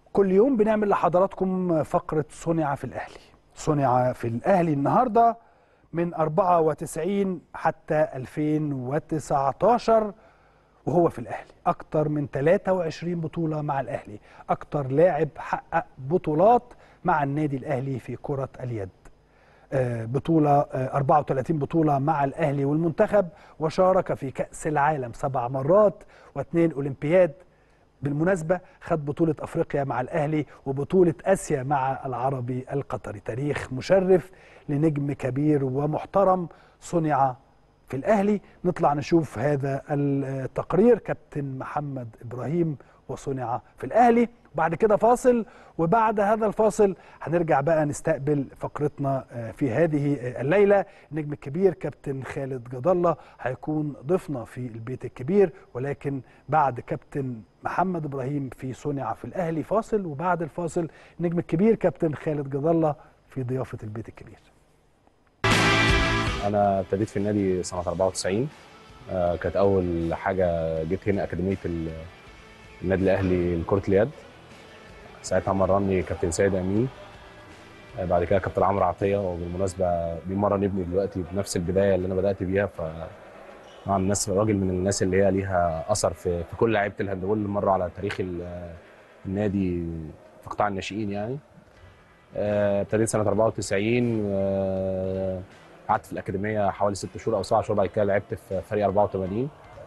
كل يوم بنعمل لحضراتكم فقرة صنع في الأهلي صنع في الأهلي النهاردة من 94 حتى 2019 وهو في الأهلي أكتر من 23 بطولة مع الأهلي أكتر لاعب حقق بطولات مع النادي الأهلي في كرة اليد آه، بطولة آه، 34 بطولة مع الأهلي والمنتخب وشارك في كأس العالم سبع مرات واثنين أولمبياد بالمناسبة خد بطولة أفريقيا مع الأهلي وبطولة آسيا مع العربي القطري تاريخ مشرف لنجم كبير ومحترم صنع في الأهلي نطلع نشوف هذا التقرير كابتن محمد إبراهيم وصنع في الأهلي بعد كده فاصل وبعد هذا الفاصل هنرجع بقى نستقبل فقرتنا في هذه الليلة النجم الكبير كابتن خالد جد الله هيكون ضيفنا في البيت الكبير ولكن بعد كابتن محمد إبراهيم في صنع في الأهلي فاصل وبعد الفاصل النجم الكبير كابتن خالد جد الله في ضيافة البيت الكبير انا ابتديت في النادي سنه 94 آه، كانت اول حاجه جيت هنا اكاديميه ال- النادي الاهلي لكره اليد ساعتها مرني كابتن سيد امين آه، بعد كده كابتن عمرو عطيه وبالمناسبه بيمرن ابني دلوقتي بنفس البدايه اللي انا بدات بيها ف طبعا الناس راجل من الناس اللي هي ليها اثر في في كل لعيبه الهاندبول اللي مروا على تاريخ ال- النادي في قطاع الناشئين يعني آه، ابتديت سنه 94 آه، قعدت في الاكاديميه حوالي ست شهور او سبع شهور بعد كده لعبت في فريق 84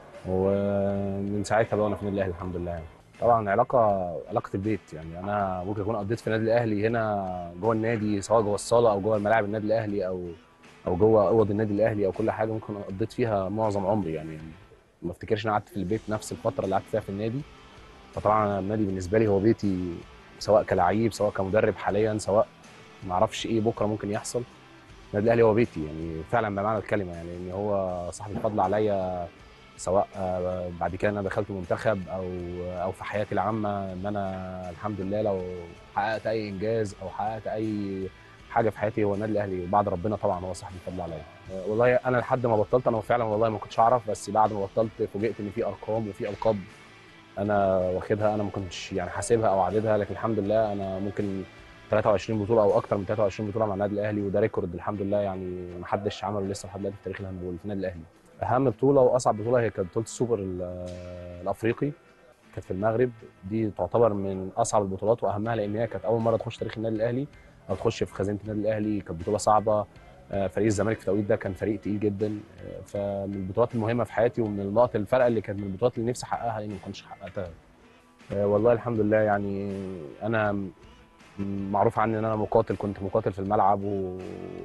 ومن ساعتها بقى وانا في النادي الاهلي الحمد لله يعني. طبعا علاقه علاقه البيت يعني انا ممكن اكون قضيت في النادي الاهلي هنا جوه النادي سواء جوه الصاله او جوه ملاعب النادي الاهلي او او جوه اوض النادي الاهلي او كل حاجه ممكن قضيت فيها معظم عمري يعني ما افتكرش ان انا قعدت في البيت نفس الفتره اللي قعدت فيها في النادي فطبعا أنا النادي بالنسبه لي هو بيتي سواء كلعيب سواء كمدرب حاليا سواء ما اعرفش ايه بكره ممكن يحصل النادي الاهلي هو بيتي يعني فعلا بمعنى الكلمه يعني ان هو صاحب الفضل عليا سواء آه، بعد كده انا دخلت منتخب او او في حياتي العامه ان انا الحمد لله لو حققت اي انجاز او حققت اي حاجه في حياتي هو النادي الاهلي بعد ربنا طبعا هو صاحب الفضل عليا آه، والله انا لحد ما بطلت انا فعلا والله ما كنتش اعرف بس بعد ما بطلت فوجئت ان في ارقام وفي القاب انا واخدها انا ما كنتش يعني حاسبها او عاددها لكن الحمد لله انا ممكن 23 بطوله او اكتر من 23 بطوله مع النادي الاهلي وده ريكورد الحمد لله يعني ما حدش عمله لسه لحد دلوقتي في تاريخ الهاندبول في النادي الاهلي اهم بطوله واصعب بطوله هي كانت بطوله السوبر ال- الافريقي كانت في المغرب دي تعتبر من اصعب البطولات واهمها لان هي كانت اول مره تخش تاريخ النادي الاهلي او تخش في خزينه النادي الاهلي كانت بطوله صعبه آه، فريق الزمالك في التوقيت ده كان فريق تقيل جدا آه، فمن البطولات المهمه في حياتي ومن النقط الفارقه اللي كانت من البطولات اللي نفسي احققها لاني ما كنتش حققتها آه، والله الحمد لله يعني انا م- معروف عني ان انا مقاتل كنت مقاتل في الملعب و...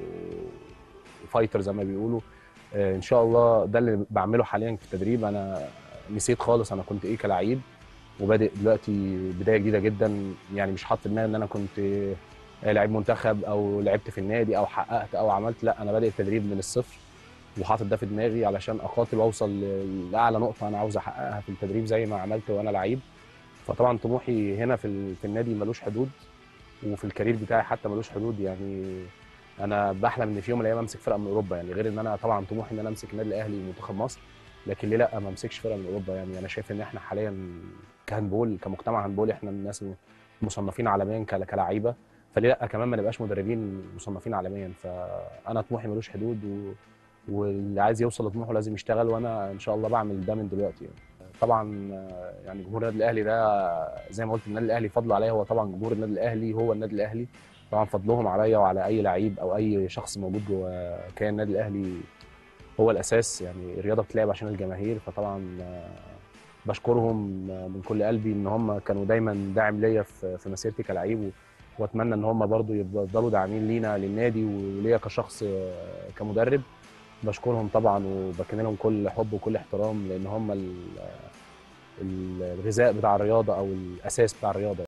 وفايتر زي ما بيقولوا آه، ان شاء الله ده اللي بعمله حاليا في التدريب انا نسيت خالص انا كنت ايه كلاعب وبادئ دلوقتي بدايه جديده جدا يعني مش حاط في دماغي ان انا كنت آه، لعيب منتخب او لعبت في النادي او حققت او عملت لا انا بادئ التدريب من الصفر وحاطط ده في دماغي علشان اقاتل واوصل ل- لاعلى نقطه انا عاوز احققها في التدريب زي ما عملت وانا لعيب فطبعا طموحي هنا في ال- في النادي ملوش حدود وفي الكارير بتاعي حتى ملوش حدود يعني انا بحلم ان في يوم من الايام امسك فرقه من اوروبا يعني غير ان انا طبعا طموحي ان انا امسك النادي الاهلي ومنتخب مصر لكن ليه لا ما امسكش فرقه من اوروبا يعني انا شايف ان احنا حاليا كهندبول كمجتمع هندبول احنا من الناس مصنفين عالميا كلا- كلاعيبه فليه لا كمان ما نبقاش مدربين مصنفين عالميا فانا طموحي ملوش حدود و... واللي عايز يوصل لطموحه لازم يشتغل وانا ان شاء الله بعمل ده من دلوقتي يعني. طبعا آه، يعني جمهور النادي الاهلي ده زي ما قلت النادي الاهلي فضله عليا هو طبعا جمهور النادي الاهلي هو النادي الاهلي طبعا فضلهم عليا وعلى اي لعيب او اي شخص موجود جوه كيان النادي الاهلي هو الاساس يعني الرياضه بتلعب عشان الجماهير فطبعا آه، بشكرهم آه، من كل قلبي ان هم كانوا دايما داعم ليا في في مسيرتي كلعيب و- واتمنى ان هم برضو يفضلوا داعمين لينا للنادي وليا كشخص آه، كمدرب بشكرهم طبعا وبكن لهم كل حب وكل احترام لان هم ال- ال- الغذاء بتاع الرياضه او الاساس بتاع الرياضه